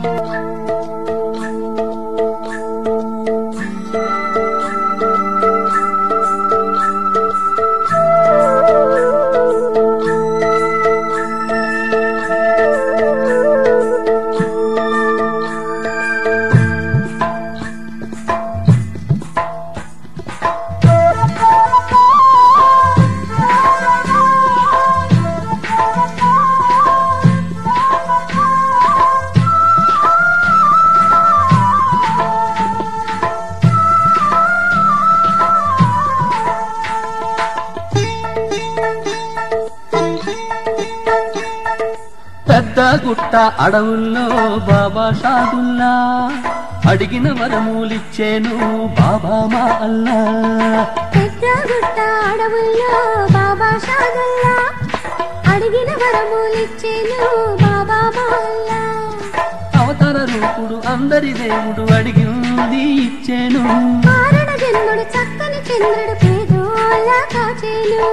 పెద్ద గుట్ట అడవుల్లో బాబా షాదుల్లా అడిగిన వరములిచ్చేను బాబా మా అల్లా పెద్ద గుట్ట అడవుల్లో బాబా షాదుల్లా అడిగిన వరములిచ్చేను బాబా మాల్లా అవతార రూపుడు అందరి దేవుడు అడిగింది ఇచ్చేను కారణ జన్ముడు చక్కని చంద్రుడు పేదోళ్ళ కాచేను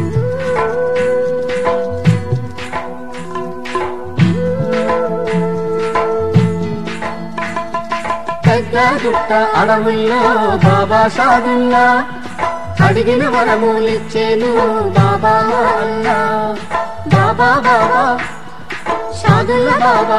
పెద్ద గుట్ట అడవుల్లో బాబా షాదుల్లా అడిగిన వరములిచ్చేను బాబా మా అల్లా బాబా బాబా షాదుల్లా బాబా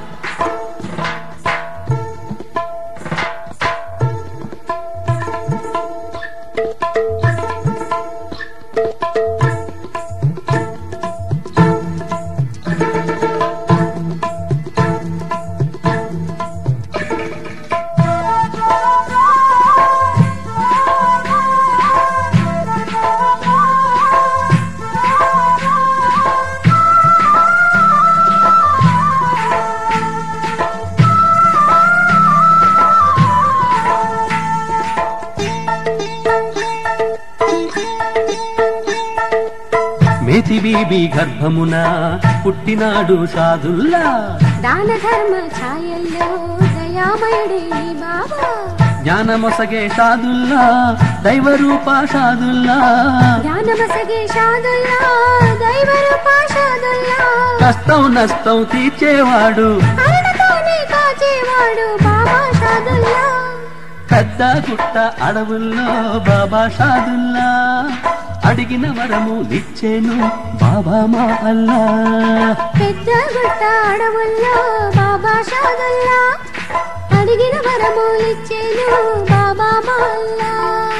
మేతి బీబీ గర్భమున పుట్టినాడు షాదుల్లా దాన ధర్మ ఛాయల్లో దయామయుడే ఈ బాబా జ్ఞానమొసగే షాదుల్లా దైవరూప షాదుల్లా జ్ఞానమసగే షాదుల్లా దైవ రూప షాదుల్లా కష్టం నష్టం తీర్చేవాడు కరుణతోనే కాచేవాడు బాబా షాదుల్లా పెద్ద గుట్ట అడవుల్లో బాబా షాదుల్లా అడిగిన వరము ఇచ్చేను బాబా మా అల్లా పెద్ద గుట్ట అడవుల్లో బాబా షాదుల్లా అడిగిన వరము ఇచ్చేను బాబా మాల్లా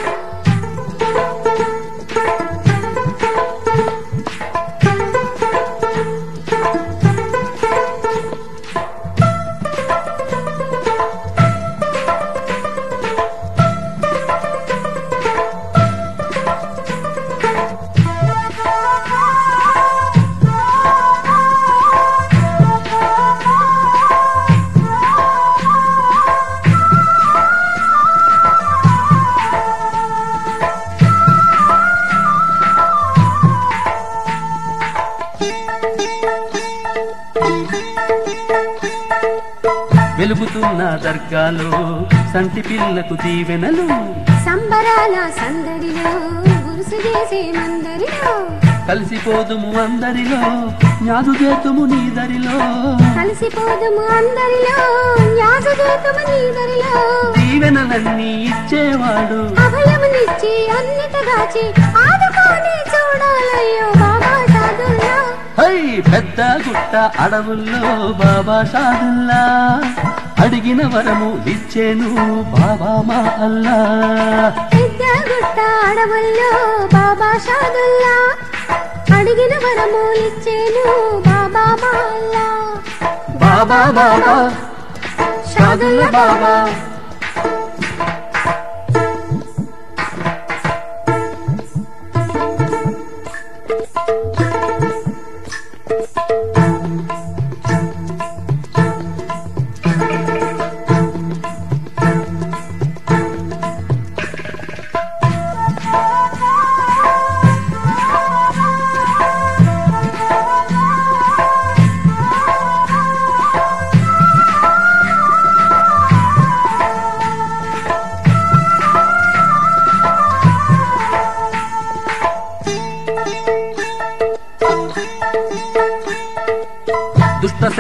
వెలుగుతున్న దర్గాలో సంటి పిల్లకు దీవెనలు సంబరాల సందడిలో గురుసు చేసే మందరిలో కలిసిపోదుము అందరిలో న్యాదు చేతుము నీదరిలో కలిసిపోదుము అందరిలో యాజదేతము నీదరిలో దీవెనలన్నీ ఇచ్చేవాడు అభయమునిచ్చి అన్నిటగాచి ఆదుకొని చూడాలయ్యో బాబా సాధుల్లా హై పెద్ద గుట్ట అడవుల్లో బాబా షాదుల్లా అడిగిన వరము ఇచ్చేను బాబా మా అల్లా పెద్ద గుట్ట అడవుల్లో బాబా షాదుల్లా అడిగిన వరము ఇచ్చేను బాబా మాల్లా బాబా బాబా షాదుల్లా బాబా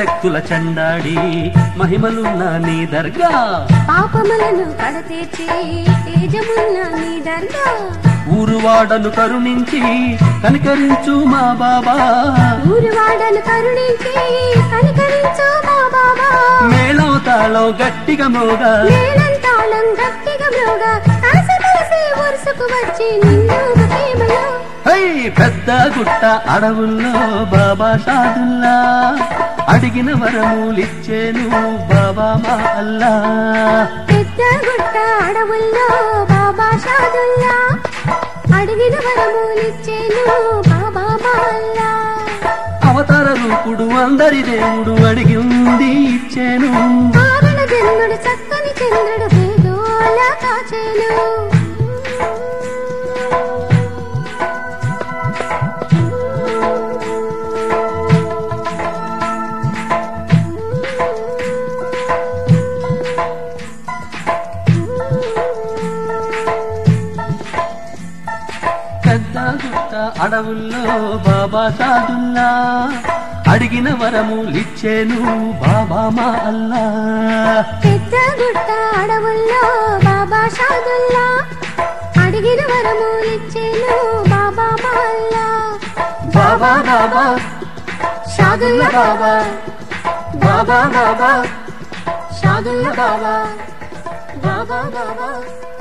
శక్తుల చండాడి మహిమలున్న నీ దర్గా పాపములను కడతీర్చి తేజమున్న నీ దర్గా ఊరువాడను కరుణించి కనికరించు మా బాబా ఊరువాడను కరుణించి కనికరించు మా బాబా మేళం తాళం గట్టిగా మోగా మేళంతాళం గట్టిగా మ్రోగా కలిసి కలిసి వరుసకు వచ్చి నిన్ను ప్రేమలో హై పెద్ద గుట్ట అడవుల్లో బాబా షాదుల్లా అడిగిన వరములిచ్చేను బాబా మా అల్లా పెద్ద గుట్ట అడవుల్లో బాబా షాదుల్లా అడిగిన వరములిచ్చేను బాబా మాల్లా అవతార రూపుడు అందరి దేవుడు అడిగింది ఇచ్చేను కారణ జన్ముడు చక్కని చంద్రుడు భేదోల కాచేను పెద్ద గుట్ట అడవుల్లో బాబా షాదుల్లా అడిగిన వరములిచ్చేను బాబా మా అల్లా పెద్ద గుట్ట అడవుల్లో బాబా షాదుల్లా అడిగిన వరములిచ్చేను బాబా మాల్లా బాబా బాబా షాదుల్లా బాబా బాబా బాబా షాదుల్లా బాబా బాబా బాబా